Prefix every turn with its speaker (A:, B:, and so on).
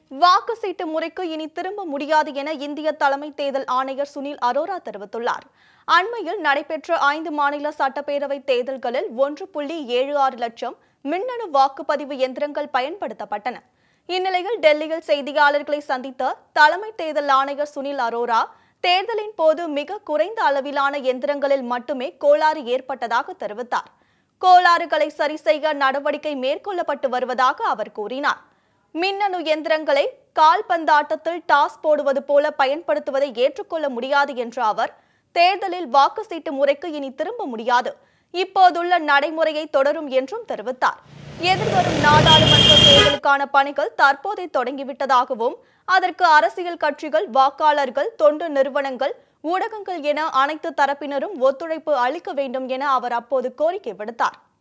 A: வாக்கு சீட்டு முறைக்கு இனி திரும்ப முடியாது என இந்திய தலைமை தேர்தல் ஆணையர் சுனில் அரோரா தெரிவித்துள்ளார் அண்மையில் நடைபெற்ற ஐந்து மாநில சட்டப்பேரவை தேர்தல்களில் ஒன்று புள்ளி ஏழு ஆறு லட்சம் மின்னணு வாக்குப்பதிவு எந்திரங்கள் பயன்படுத்தப்பட்டன இந்நிலையில் டெல்லியில் செய்தியாளர்களை சந்தித்த தலைமை தேர்தல் ஆணையர் சுனில் அரோரா தேர்தலின் போது மிக குறைந்த அளவிலான எந்திரங்களில் மட்டுமே கோளாறு ஏற்பட்டதாக தெரிவித்தார் கோளாறுகளை சரி செய்ய நடவடிக்கை மேற்கொள்ளப்பட்டு வருவதாக அவர் கூறினார் மின்னணு எந்திரங்களை கால்பந்தாட்டத்தில் டாஸ் போடுவது போல பயன்படுத்துவதை ஏற்றுக்கொள்ள முடியாது என்ற அவர் தேர்தலில் வாக்கு சீட்டு முறைக்கு இனி திரும்ப முடியாது இப்போதுள்ள நடைமுறையை தொடரும் என்றும் தெரிவித்தார் எதிர்வரும் நாடாளுமன்ற தேர்தலுக்கான பணிகள் தற்போதே தொடங்கிவிட்டதாகவும் அதற்கு அரசியல் கட்சிகள் வாக்காளர்கள் தொண்டு நிறுவனங்கள் ஊடகங்கள் என அனைத்து தரப்பினரும் ஒத்துழைப்பு அளிக்க வேண்டும் என அவர் அப்போது கோரிக்கை விடுத்தார்